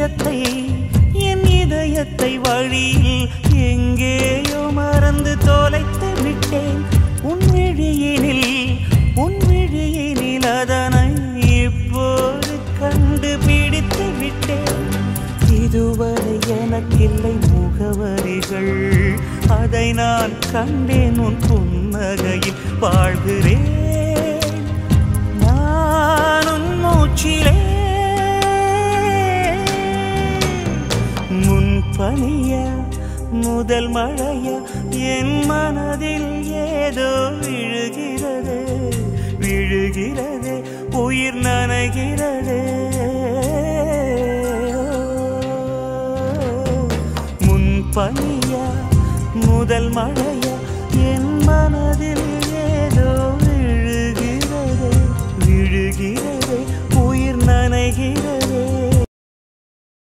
இதயத்தை என் இதயத்தை வழியில் எங்கேயோ மறந்து தொலைத்து விட்டேன் உன் விழியினில் உன் விழியினில் அதனை இப்போது கண்டுபிடித்து விட்டேன் இதுவரை எனக்கில்லை முகவரிகள் அதை நான் கண்டேன் உன் புன்னகையில் வாழ்கிறேன் நான் உன் மூச்சிலே முன் பனிய முதல் மழைய என் மனதில் ஏதோ விழுகிறது விழுகிறது உயிர் நனைகிறது முன் பனிய முதல் மழைய என் மனதில் ஏதோ விழுகிறது விழுகிறது